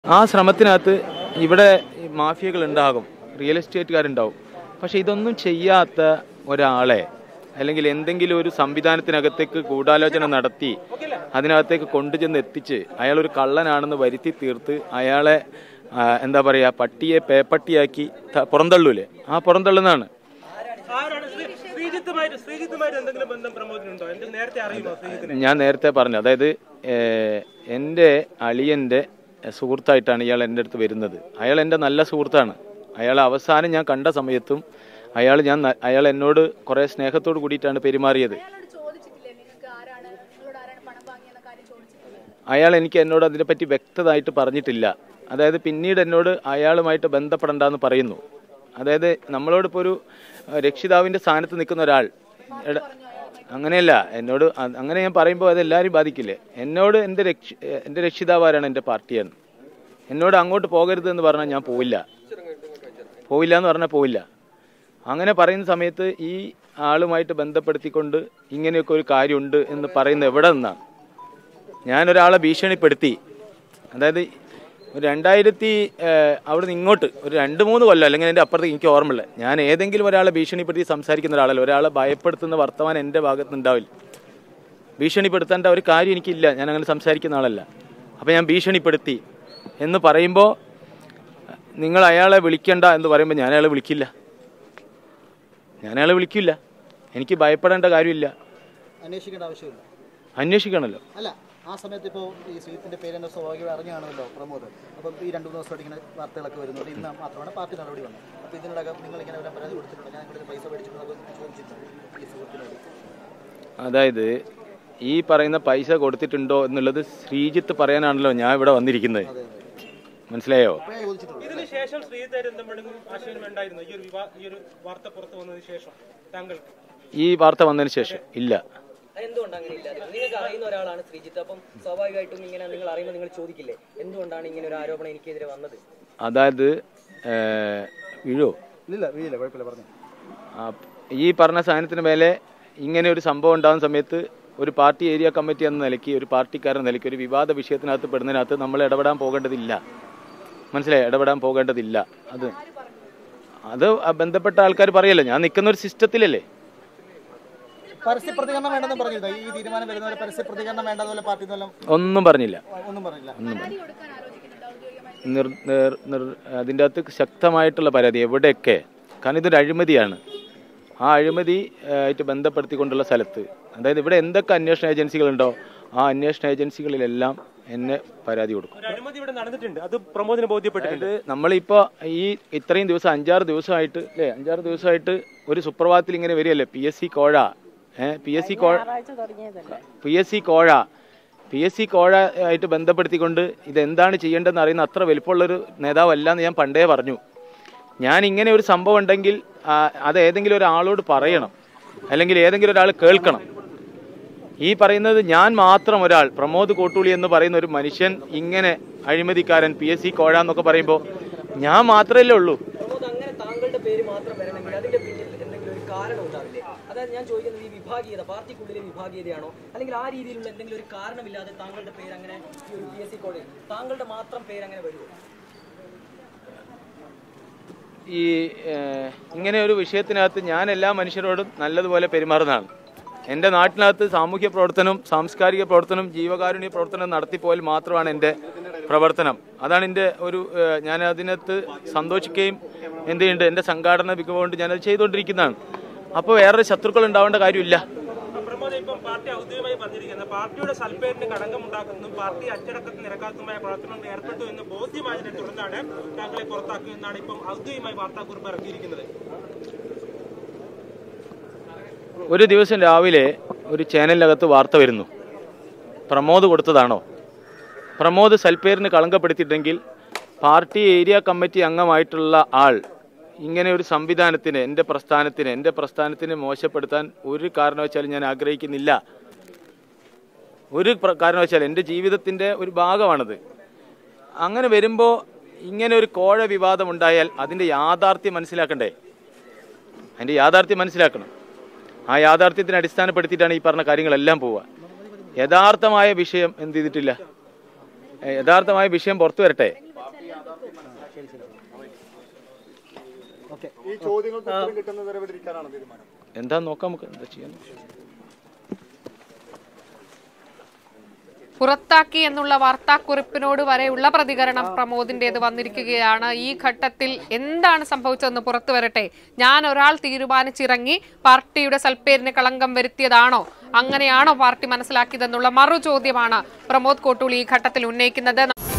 ആ ശ്രമത്തിനകത്ത് ഇവിടെ ഈ മാഫിയകൾ ഉണ്ടാകും റിയൽ എസ്റ്റേറ്റുകാരുണ്ടാവും പക്ഷെ ഇതൊന്നും ചെയ്യാത്ത ഒരാളെ അല്ലെങ്കിൽ എന്തെങ്കിലും ഒരു സംവിധാനത്തിനകത്തേക്ക് ഗൂഢാലോചന നടത്തി അതിനകത്തേക്ക് കൊണ്ടുചെന്ന് എത്തിച്ച് അയാൾ ഒരു കള്ളനാണെന്ന് വരുത്തി തീർത്ത് അയാളെ ആ, എന്താ പറയാ പട്ടിയെ പേപ്പട്ടിയാക്കി ത- പുറന്തള്ളൂലേ ആ പുറന്തള്ളുന്നതാണ് ആരാണ് ശ്രീ- ശ്രീജിത്തുമായിട്ട് ശ്രീജിത്തുമായിട്ട് എന്തെങ്കിലും ബന്ധം പ്രമോദിനുണ്ടോ എന്ത് നേരത്തെ അറിയുമോ ശ്രീജിത്തിനെ ഞാൻ നേരത്തെ പറഞ്ഞു അതായത് ഏഹ്, എൻ്റെ അളിയൻ്റെ സുഹൃത്തായിട്ടാണ് ഇയാൾ എൻ്റെ അടുത്ത് വരുന്നത് അയാൾ എൻ്റെ നല്ല സുഹൃത്താണ് അയാൾ അവസാനം ഞാൻ കണ്ട സമയത്തും അയാൾ ഞാൻ ന- അയാൾ എന്നോട് കുറേ സ്നേഹത്തോട് കൂടിയിട്ടാണ് പെരുമാറിയത് അയാളോട് ചോദിച്ചിട്ടില്ലേ നിങ്ങൾക്ക് ആരാണ് നിങ്ങളോട് ആരാണ് പണം വാങ്ങിയെന്ന കാര്യം ചോദിച്ചിട്ടില്ലേ അയാൾ എനിക്ക് എന്നോട് അതിനെപ്പറ്റി വ്യക്തമായിട്ട് പറഞ്ഞിട്ടില്ല അതായത് പിന്നീട് എന്നോട് അയാളുമായിട്ട് ബന്ധപ്പെടണ്ടെന്ന് പറയുന്നു അതായത് നമ്മളോടിപ്പോൾ ഒരു അഹ്, രക്ഷിതാവിൻ്റെ സ്ഥാനത്ത് നിൽക്കുന്ന ഒരാൾ എട- അങ്ങനെയല്ല എന്നോട് അ- അങ്ങനെ ഞാൻ പറയുമ്പോൾ അത് എല്ലാവരും ബാധിക്കില്ലേ എന്നോട് എൻ്റെ രക്ഷ എൻ്റെ രക്ഷിതാവാരാണ് എൻ്റെ പാർട്ടിയാണ് എന്നോട് അങ്ങോട്ട് പോകരുത് എന്ന് പറഞ്ഞാൽ ഞാൻ പോവില്ല പോവില്ല എന്ന് പറഞ്ഞാൽ പോവില്ല അങ്ങനെ പറയുന്ന സമയത്ത് ഈ ആളുമായിട്ട് ബന്ധപ്പെടുത്തിക്കൊണ്ട് ഇങ്ങനെയൊക്കെ ഒരു കാര്യമുണ്ട് എന്ന് പറയുന്നത് എവിടെ നിന്നാണ് ഞാനൊരാളെ ഭീഷണിപ്പെടുത്തി അതായത് ഒരു രണ്ടായിരത്തി ഏഹ്, അവിടുന്ന് ഇങ്ങോട്ട് ഒരു രണ്ട് മൂന്ന് കൊല്ലം അല്ലെങ്കിൽ എൻ്റെ അപ്പുറത്ത് എനിക്ക് ഓർമ്മയില്ല ഞാൻ ഏതെങ്കിലും ഒരാളെ ഭീഷണിപ്പെടുത്തി സംസാരിക്കുന്ന ഒരാളല്ല ഒരാളെ ഭയപ്പെടുത്തുന്ന വർത്തമാനം എൻ്റെ ഭാഗത്ത് ഉണ്ടാവില്ല ഭീഷണിപ്പെടുത്തേണ്ട ഒരു കാര്യം എനിക്കില്ല ഞാൻ അങ്ങനെ സംസാരിക്കുന്ന ആളല്ല അപ്പോൾ ഞാൻ ഭീഷണിപ്പെടുത്തി എന്ന് പറയുമ്പോൾ നിങ്ങൾ അയാളെ വിളിക്കണ്ട എന്ന് പറയുമ്പോൾ ഞാൻ അയാളെ വിളിക്കില്ല ഞാൻ അയാളെ വിളിക്കില്ല എനിക്ക് ഭയപ്പെടേണ്ട കാര്യമില്ല അന്വേഷിക്കേണ്ട ആവശ്യമില്ല അന്വേഷിക്കണമല്ലോ അല്ല ആ സമയത്ത് ഇപ്പോൾ ഈ ശ്രീജിത്തിന്റെ പേര് തന്നെ സ്വാഭാവികം അറിഞ്ഞു കാണുമല്ലോ പ്രമോദ് അപ്പം ഈ രണ്ട് മൂന്ന് ദിവസമായിട്ട് ഇങ്ങനെ വാർത്തകളൊക്കെ വരുന്നുണ്ട് ഇന്ന് മാത്രമാണ് പാർട്ടി നടപടി വന്നത് അപ്പോൾ ഇതിനോടകം നിങ്ങൾ ഇങ്ങനെ വല്ല പരാതി കൊടുത്തിട്ടുണ്ട് ഞാൻ ഇവിടെ പൈസ മേടിച്ചിട്ടുണ്ടോ ചോദിച്ചിട്ടുണ്ട് ഈ സുഹൃത്തിനോട് അതായത് ഈ പറയുന്ന പൈസ കൊടുത്തിട്ടുണ്ടോ എന്നുള്ളത് ശ്രീജിത്ത് പറയാനാണല്ലോ ഞാൻ ഇവിടെ വന്നിരിക്കുന്നത് മനസ്സിലായോ അപ്പോഴേ ചോദിച്ചിട്ടുള്ളൂ ഇതിന് ശേഷം ശ്രീജിത്തായിട്ട് എന്തെങ്കിലും ആശയം ഉണ്ടായിരുന്നു ഈ ഒരു വിവാ ഈ ഒരു വാർത്ത പുറത്തു വന്നതിന് ശേഷം താങ്കൾക്ക് ഈ വാർത്ത വന്നതിന് ശേഷം ഇല്ല എന്തുകൊണ്ട് അങ്ങനെ ഇല്ലാതിരുന്നത് നിങ്ങൾക്ക് അറിയുന്ന ഒരാളാണ് ശ്രീജിത്ത് അപ്പം സ്വാഭാവികമായിട്ടും ഇങ്ങനെ നിങ്ങൾ അറിയുമ്പോൾ നിങ്ങൾ ചോദിക്കില്ലേ എന്തുകൊണ്ടാണ് ഇങ്ങനെ ഒരു ആരോപണം എനിക്കെതിരെ വന്നത് അതായത് ഏഹ്, വീഴോ ഇല്ല വീഴില്ല കുഴപ്പമില്ല പറഞ്ഞു ആ, ഈ പറഞ്ഞ സാധനത്തിന് മേലെ ഇങ്ങനെ ഒരു സംഭവം ഉണ്ടാകുന്ന സമയത്ത് ഒരു പാർട്ടി ഏരിയ കമ്മിറ്റി എന്ന നിലയ്ക്ക് ഒരു പാർട്ടിക്കാരൻ നിലയ്ക്ക് ഒരു വിവാദ വിഷയത്തിനകത്ത് പെടുന്നതിനകത്ത് നമ്മൾ ഇടപെടാൻ പോകേണ്ടതില്ല മനസ്സിലായി ഇടപെടാൻ പോകേണ്ടതില്ല അത് അത് ആ ബന്ധപ്പെട്ട ആൾക്കാർ പറയല്ലോ ഞാൻ നിൽക്കുന്ന ഒരു സിസ്റ്റത്തിലല്ലേ പരസ്യ പ്രതികരണം വേണ്ടെന്ന് പറഞ്ഞിരുന്നു ഈ തീരുമാനം വരുന്നവരെ പരസ്യ പ്രതികരണം വേണ്ടെന്ന് പാർട്ടി വല്ലതും ഒന്നും പറഞ്ഞില്ല ഒന്നും പറഞ്ഞില്ല പരാതി കൊടുക്കാൻ ആലോചിക്കുന്നുണ്ട് ഔദ്യോഗികമായി നിർ നിർ നിർ അതിൻ്റെ അകത്ത് ശക്തമായിട്ടുള്ള പരാതി എവിടെയൊക്കെ കാരണം ഇതൊരു അഴിമതിയാണ് ആ അഴിമതി ആ, ആയിട്ട് ബന്ധപ്പെടുത്തിക്കൊണ്ടുള്ള സ്ഥലത്ത് അതായത് ഇവിടെ എന്തൊക്കെ അന്വേഷണ ഏജൻസികളുണ്ടോ ആ അന്വേഷണ ഏജൻസികളിലെല്ലാം എന്നെ പരാതി കൊടുക്കും ഒരു അഴിമതി ഇവിടെ നടന്നിട്ടുണ്ട് അത് പ്രമോദിന് ബോധ്യപ്പെട്ടിട്ടുണ്ട് അതായത് നമ്മളിപ്പോൾ ഈ ഇത്രയും ദിവസം അഞ്ചാറ് ദിവസമായിട്ട് അല്ലേ അഞ്ചാറ് ദിവസമായിട്ട് ഒരു സുപ്രഭാതത്തിൽ ഇങ്ങനെ വരികയല്ലേ പി എസ് സി കോഴ ഏഹ് പി എസ് സി കോഴ പി എസ് സി കോഴ പി എസ് സി കോഴ ആയിട്ട് ബന്ധപ്പെടുത്തിക്കൊണ്ട് ഇതെന്താണ് ചെയ്യേണ്ടതെന്ന് അറിയുന്ന അത്ര വലിപ്പമുള്ളൊരു നേതാവല്ല എന്ന് ഞാൻ പണ്ടേ പറഞ്ഞു ഞാൻ ഇങ്ങനെ ഒരു സംഭവം ഉണ്ടെങ്കിൽ ആ, അത് ഏതെങ്കിലും ഒരാളോട് പറയണം അല്ലെങ്കിൽ ഏതെങ്കിലും ഒരാൾ കേൾക്കണം ഈ പറയുന്നത് ഞാൻ മാത്രം ഒരാൾ പ്രമോദ് കോട്ടൂളി എന്ന് പറയുന്ന ഒരു മനുഷ്യൻ ഇങ്ങനെ അഴിമതിക്കാരൻ പി എസ് സി കോഴ എന്നൊക്കെ പറയുമ്പോൾ ഞാൻ മാത്രമല്ലേ ഉള്ളൂ പ്രമോദ് അങ്ങനെ താങ്കളുടെ പേര് മാത്രം വരണമെങ്കിൽ അതിന്റെ പിന്നിൽ എന്തെങ്കിലും ഒരു കാരണം ഉണ്ടാവില്ലേ അതായത് ഞാൻ ചോദിക്കുന്നത് ഈ വിഭാഗീയത പാർട്ടിക്കുള്ളിലെ വിഭാഗീയതയാണോ അല്ലെങ്കിൽ ആ രീതിയിലുള്ള എന്തെങ്കിലും ഒരു കാരണമില്ലാതെ താങ്കളുടെ പേര് അങ്ങനെ ഈ ഒരു പി എസ് സി കോളേജ് താങ്കളുടെ മാത്രം പേര് അങ്ങനെ വരുമോ ഈ ഏഹ്, ഇങ്ങനെ ഒരു വിഷയത്തിനകത്ത് ഞാൻ എല്ലാ മനുഷ്യരോടും നല്ലതുപോലെ പെരുമാറുന്നതാണ് എൻ്റെ നാട്ടിനകത്ത് സാമൂഹ്യ പ്രവർത്തനം സാംസ്കാരിക പ്രവർത്തനം ജീവകാരുണ്യ പ്രവർത്തനം നടത്തിപ്പോയാൽ മാത്രമാണ് എൻ്റെ പ്രവർത്തനം അതാണ് എൻ്റെ ഒരു ഏഹ്, ഞാൻ അതിനകത്ത് സന്തോഷിക്കുകയും എന്ത് ചെയ്യുന്നുണ്ട് എൻ്റെ സംഘാടന മികവ് കൊണ്ട് ഞാനത് ചെയ്തുകൊണ്ടിരിക്കുന്നതാണ് അപ്പോൾ വേറൊരു ശത്രുക്കൾ ഉണ്ടാവേണ്ട കാര്യമില്ല പ്രമോദ് ഇപ്പം പാർട്ടി ഔദ്യോഗികമായി പറഞ്ഞിരിക്കുന്നത് പാർട്ടിയുടെ സൽപ്പേരിന് കളങ്കം ഉണ്ടാക്കുന്നതും പാർട്ടി അച്ചടക്കത്തിന് നിരക്കാത്തതുമായ പ്രവർത്തനങ്ങൾ ഏർപ്പെട്ടു എന്ന് ബോധ്യമായതിനെ തുടർന്നാണ് താങ്കളെ പുറത്താക്കിയെന്നാണ് ഇപ്പം ഔദ്യോഗികമായി വാർത്താക്കുറിപ്പ് ഇറക്കിയിരിക്കുന്നത് ഒരു ദിവസം രാവിലെ ഒരു ചാനലിനകത്ത് വാർത്ത വരുന്നു പ്രമോദ് കൊടുത്തതാണോ പ്രമോദ് സൽപ്പേരിന് കളങ്കപ്പെടുത്തിയിട്ടെങ്കിൽ പാർട്ടി ഏരിയ കമ്മിറ്റി അംഗമായിട്ടുള്ള ആൾ ഇങ്ങനെ ഒരു സംവിധാനത്തിന് എൻ്റെ പ്രസ്ഥാനത്തിന് എൻ്റെ പ്രസ്ഥാനത്തിനെ മോശപ്പെടുത്താൻ ഒരു കാരണവശാലും ഞാൻ ആഗ്രഹിക്കുന്നില്ല ഒരു പ്ര- കാരണവശാലും എൻ്റെ ജീവിതത്തിൻ്റെ ഒരു ഭാഗമാണത് അങ്ങനെ വരുമ്പോൾ ഇങ്ങനെ ഒരു കോഴ വിവാദം ഉണ്ടായാൽ അതിൻ്റെ യാഥാർത്ഥ്യം മനസ്സിലാക്കണ്ടേ അതിൻ്റെ യാഥാർത്ഥ്യം മനസ്സിലാക്കണം ആ യാഥാർത്ഥ്യത്തിനെ അടിസ്ഥാനപ്പെടുത്തിയിട്ടാണ് ഈ പറഞ്ഞ കാര്യങ്ങളെല്ലാം പോവുക യഥാർത്ഥമായ വിഷയം എന്ത് ചെയ്തിട്ടില്ല ഏ, യഥാർത്ഥമായ വിഷയം പുറത്തു വരട്ടെ ഓക്കെ ഈ ചോദ്യങ്ങൾക്ക് ഉത്തരം കിട്ടുന്നവരെ ഇവിടെ ഇരിക്കാനാണ് തീരുമാനം എന്താ നോക്കാം നമുക്ക് എന്താ ചെയ്യാൻ പുറത്താക്കി എന്നുള്ള വാർത്താക്കുറിപ്പിനോട് വരെയുള്ള പ്രതികരണം പ്രമോദിന്റേത് വന്നിരിക്കുകയാണ് ഈ ഘട്ടത്തിൽ എന്താണ് സംഭവിച്ചതെന്ന് പുറത്തു വരട്ടെ ഞാൻ ഒരാൾ തീരുമാനിച്ചിറങ്ങി പാർട്ടിയുടെ സൽപ്പേരിന് കളങ്കം വരുത്തിയതാണോ അങ്ങനെയാണോ പാർട്ടി മനസ്സിലാക്കിയതെന്നുള്ള മറു ചോദ്യമാണ് പ്രമോദ് കോട്ടൂളി ഈ ഘട്ടത്തിൽ ഉന്നയിക്കുന്നത്